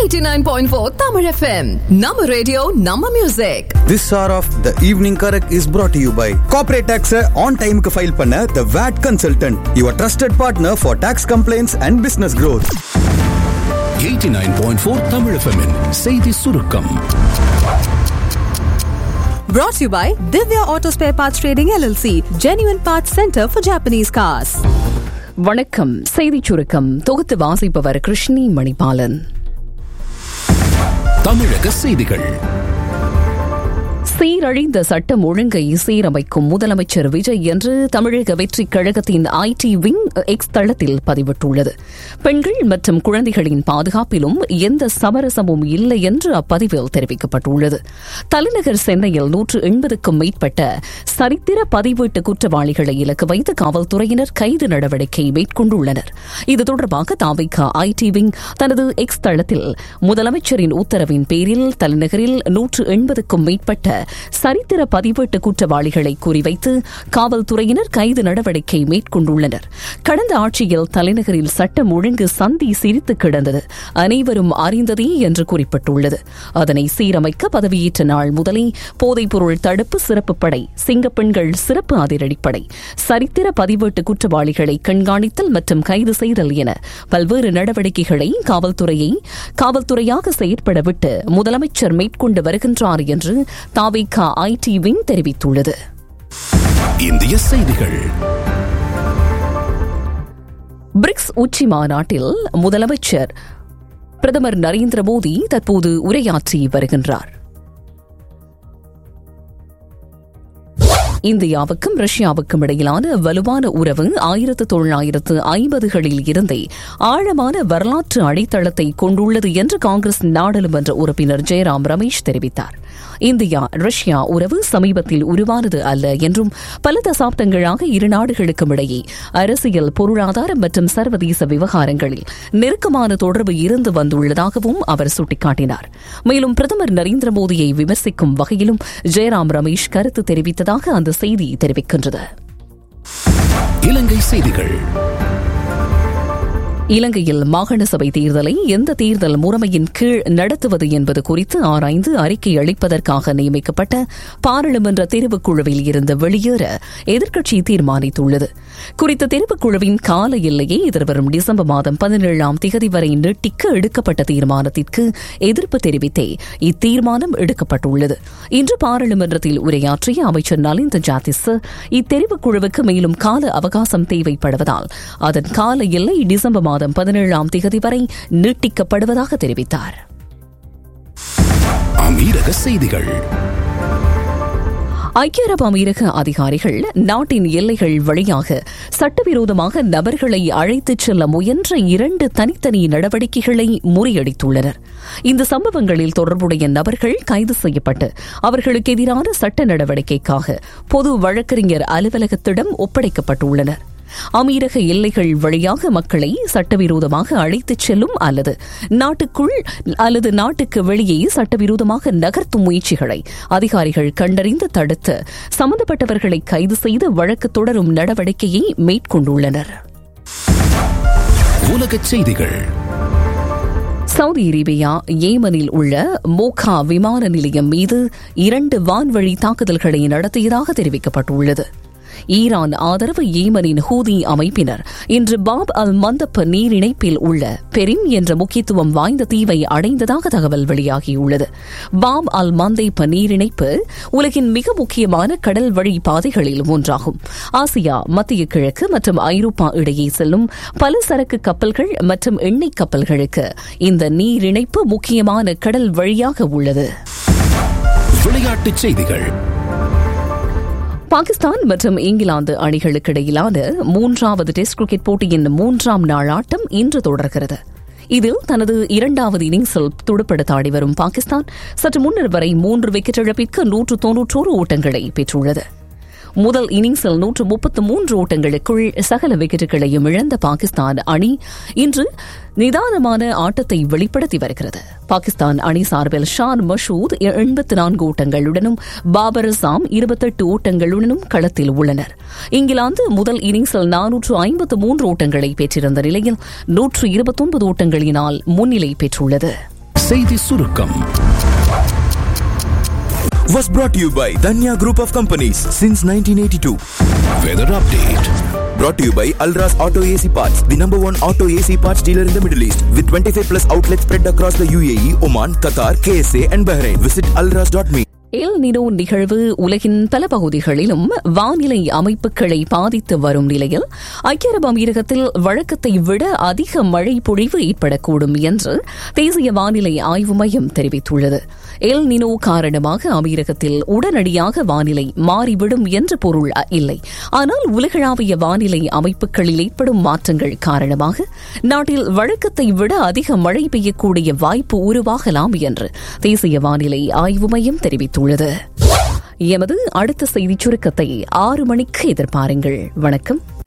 89.4 Tamil FM. Nama radio, Nama music. This hour of the evening correct is brought to you by corporate tax on time க்கு file பண்ண the VAT consultant your trusted partner for tax complaints and business growth 89.4 Tamil FM -இன் செய்தி சுருக்கம் Brought to you by Divya Auto Spare Parts Trading LLC, Genuine Parts Center for Japanese Cars. வணக்கம் செய்திச் சுருக்கம் தொகுத்து வாசிப்பவர் கிருஷ்ணி மணிபாலன் தமிழக செய்திகள் சீரழிந்த சட்டம் ஒழுங்கை சீரமைக்கும் முதலமைச்சர் விஜய் என்று தமிழக வெற்றிக் கழகத்தின் ஐடி விங் எக்ஸ் தளத்தில் பதிவிட்டுள்ளது பெண்கள் மற்றும் குழந்தைகளின் பாதுகாப்பிலும் எந்த சமரசமும் இல்லை என்று அப்பதிவில் தெரிவிக்கப்பட்டுள்ளது தலைநகர் சென்னையில் நூற்று எண்பதுக்கும் மேற்பட்ட சரித்திர பதிவீட்டு குற்றவாளிகளை இலக்கு வைத்து காவல்துறையினர் கைது நடவடிக்கை மேற்கொண்டுள்ளனர் இது தொடர்பாக தாவிக ஐடி விங் தனது எக்ஸ் தளத்தில் முதலமைச்சரின் உத்தரவின் பேரில் தலைநகரில் நூற்று எண்பதுக்கும் மேற்பட்ட சரித்திர பதிவேட்டு குற்றவாளிகளை குறிவைத்து காவல்துறையினர் கைது நடவடிக்கை மேற்கொண்டுள்ளனர் கடந்த ஆட்சியில் தலைநகரில் சட்டம் ஒழுங்கு சந்தி சிரித்து கிடந்தது அனைவரும் அறிந்ததே என்று குறிப்பிட்டுள்ளது அதனை சீரமைக்க பதவியேற்ற நாள் முதலே போதைப்பொருள் தடுப்பு சிறப்பு படை சிங்கப்பெண்கள் சிறப்பு அதிரடிப்படை சரித்திர பதிவேட்டு குற்றவாளிகளை கண்காணித்தல் மற்றும் கைது செய்தல் என பல்வேறு நடவடிக்கைகளை காவல்துறையை காவல்துறையாக செயற்பட விட்டு முதலமைச்சர் மேற்கொண்டு வருகின்றார் என்று தாவிக ஐடி விங் தெரிவித்துள்ளது இந்திய செய்திகள் பிரிக்ஸ் உச்சி மாநாட்டில் முதலமைச்சர் பிரதமர் நரேந்திர மோடி தற்போது உரையாற்றி வருகின்றார் இந்தியாவுக்கும் ரஷ்யாவுக்கும் இடையிலான வலுவான உறவு ஆயிரத்து தொள்ளாயிரத்து ஐம்பதுகளில் இருந்தே ஆழமான வரலாற்று அடித்தளத்தை கொண்டுள்ளது என்று காங்கிரஸ் நாடாளுமன்ற உறுப்பினர் ஜெயராம் ரமேஷ் தெரிவித்தார் இந்தியா ரஷ்யா உறவு சமீபத்தில் உருவானது அல்ல என்றும் பல தசாப்தங்களாக இரு நாடுகளுக்கும் இடையே அரசியல் பொருளாதாரம் மற்றும் சர்வதேச விவகாரங்களில் நெருக்கமான தொடர்பு இருந்து வந்துள்ளதாகவும் அவர் சுட்டிக்காட்டினார் மேலும் பிரதமர் நரேந்திர மோடியை விமர்சிக்கும் வகையிலும் ஜெயராம் ரமேஷ் கருத்து தெரிவித்ததாக அந்த செய்தி தெரிவிக்கின்றது இலங்கை செய்திகள் இலங்கையில் மாகாண சபை தேர்தலை எந்த தேர்தல் முறைமையின் கீழ் நடத்துவது என்பது குறித்து ஆராய்ந்து அறிக்கை அளிப்பதற்காக நியமிக்கப்பட்ட பாராளுமன்ற தெரிவுக்குழுவில் இருந்து வெளியேற எதிர்க்கட்சி தீர்மானித்துள்ளது குறித்த தெரிவுக்குழுவின் கால எல்லையை எதிர்வரும் டிசம்பர் மாதம் பதினேழாம் திகதி வரை நீட்டிக்க எடுக்கப்பட்ட தீர்மானத்திற்கு எதிர்ப்பு தெரிவித்தே இத்தீர்மானம் எடுக்கப்பட்டுள்ளது இன்று பாராளுமன்றத்தில் உரையாற்றிய அமைச்சர் நலிந்த ஜாதிஸ் இத்தெரிவுக்குழுவுக்கு மேலும் கால அவகாசம் தேவைப்படுவதால் அதன் கால எல்லை டிசம்பர் மாதம் பதினேழாம் திகதி வரை நீட்டிக்கப்படுவதாக தெரிவித்தார் அமீரக செய்திகள் ஐக்கிய அரபு அமீரக அதிகாரிகள் நாட்டின் எல்லைகள் வழியாக சட்டவிரோதமாக நபர்களை அழைத்துச் செல்ல முயன்ற இரண்டு தனித்தனி நடவடிக்கைகளை முறியடித்துள்ளனர் இந்த சம்பவங்களில் தொடர்புடைய நபர்கள் கைது செய்யப்பட்டு அவர்களுக்கு எதிரான சட்ட நடவடிக்கைக்காக பொது வழக்கறிஞர் அலுவலகத்திடம் ஒப்படைக்கப்பட்டுள்ளனர் அமீரக எல்லைகள் வழியாக மக்களை சட்டவிரோதமாக அழைத்துச் செல்லும் அல்லது நாட்டுக்குள் அல்லது நாட்டுக்கு வெளியே சட்டவிரோதமாக நகர்த்தும் முயற்சிகளை அதிகாரிகள் கண்டறிந்து தடுத்து சம்பந்தப்பட்டவர்களை கைது செய்து வழக்கு தொடரும் நடவடிக்கையை மேற்கொண்டுள்ளனர் உலகச் செய்திகள் சவுதி அரேபியா ஏமனில் உள்ள மோகா விமான நிலையம் மீது இரண்டு வான்வழி தாக்குதல்களை நடத்தியதாக தெரிவிக்கப்பட்டுள்ளது ஈரான் ஆதரவு ஏமனின் ஹூதி அமைப்பினர் இன்று பாப் அல் மந்தப் நீரிணைப்பில் உள்ள பெரின் என்ற முக்கியத்துவம் வாய்ந்த தீவை அடைந்ததாக தகவல் வெளியாகியுள்ளது பாப் அல் மந்தைப் நீரிணைப்பு உலகின் மிக முக்கியமான கடல் வழி பாதைகளில் ஒன்றாகும் ஆசியா மத்திய கிழக்கு மற்றும் ஐரோப்பா இடையே செல்லும் பல சரக்கு கப்பல்கள் மற்றும் எண்ணெய் கப்பல்களுக்கு இந்த நீரிணைப்பு முக்கியமான கடல் வழியாக உள்ளது விளையாட்டுச் செய்திகள் பாகிஸ்தான் மற்றும் இங்கிலாந்து அணிகளுக்கு இடையிலான மூன்றாவது டெஸ்ட் கிரிக்கெட் போட்டியின் மூன்றாம் நாள் ஆட்டம் இன்று தொடர்கிறது இதில் தனது இரண்டாவது இன்னிங்ஸில் துடுப்படுத்த ஆடி வரும் பாகிஸ்தான் சற்று முன்னர் வரை மூன்று விக்கெட் இழப்பிற்கு நூற்று தொன்னூற்றோரு ஓட்டங்களை பெற்றுள்ளது முதல் இன்னிங்ஸில் நூற்று முப்பத்து மூன்று ஓட்டங்களுக்குள் சகல விக்கெட்டுகளையும் இழந்த பாகிஸ்தான் அணி இன்று நிதானமான ஆட்டத்தை வெளிப்படுத்தி வருகிறது பாகிஸ்தான் அணி சார்பில் ஷான் மஷூத் எண்பத்து நான்கு ஓட்டங்களுடனும் பாபர் அசாம் இருபத்தெட்டு ஓட்டங்களுடனும் களத்தில் உள்ளனர் இங்கிலாந்து முதல் இன்னிங்ஸில் நானூற்று ஐம்பத்து மூன்று ஓட்டங்களை பெற்றிருந்த நிலையில் நூற்று இருபத்தொன்பது ஓட்டங்களினால் முன்னிலை பெற்றுள்ளது செய்தி சுருக்கம் was brought to you by Danya Group of Companies since 1982. Weather update Brought to you by Alras Auto AC Parts, the number one auto AC parts dealer in the Middle East, with 25 plus outlets spread across the UAE, Oman, Qatar, KSA, and Bahrain. Visit alras.me. El Nino நிகழ்வு உலகின் பல பகுதிகளிலும் வானிலை அமைப்புகளை பாதித்து வரும் நிலையில் ஐக்கிய அரபு அமீரகத்தில் வழக்கத்தை விட அதிக மழை பொழிவு ஏற்படக்கூடும் என்று தேசிய வானிலை ஆய்வு மையம் தெரிவித்துள்ளது எல் நினோ காரணமாக அமீரகத்தில் உடனடியாக வானிலை மாறிவிடும் என்று பொருள் இல்லை ஆனால் உலகளாவிய வானிலை அமைப்புகளில் ஏற்படும் மாற்றங்கள் காரணமாக நாட்டில் வழக்கத்தை விட அதிக மழை பெய்யக்கூடிய வாய்ப்பு உருவாகலாம் என்று தேசிய வானிலை ஆய்வு மையம் தெரிவித்துள்ளது எமது அடுத்த செய்திச் சுருக்கத்தை ஆறு மணிக்கு எதிர்பாருங்கள் வணக்கம்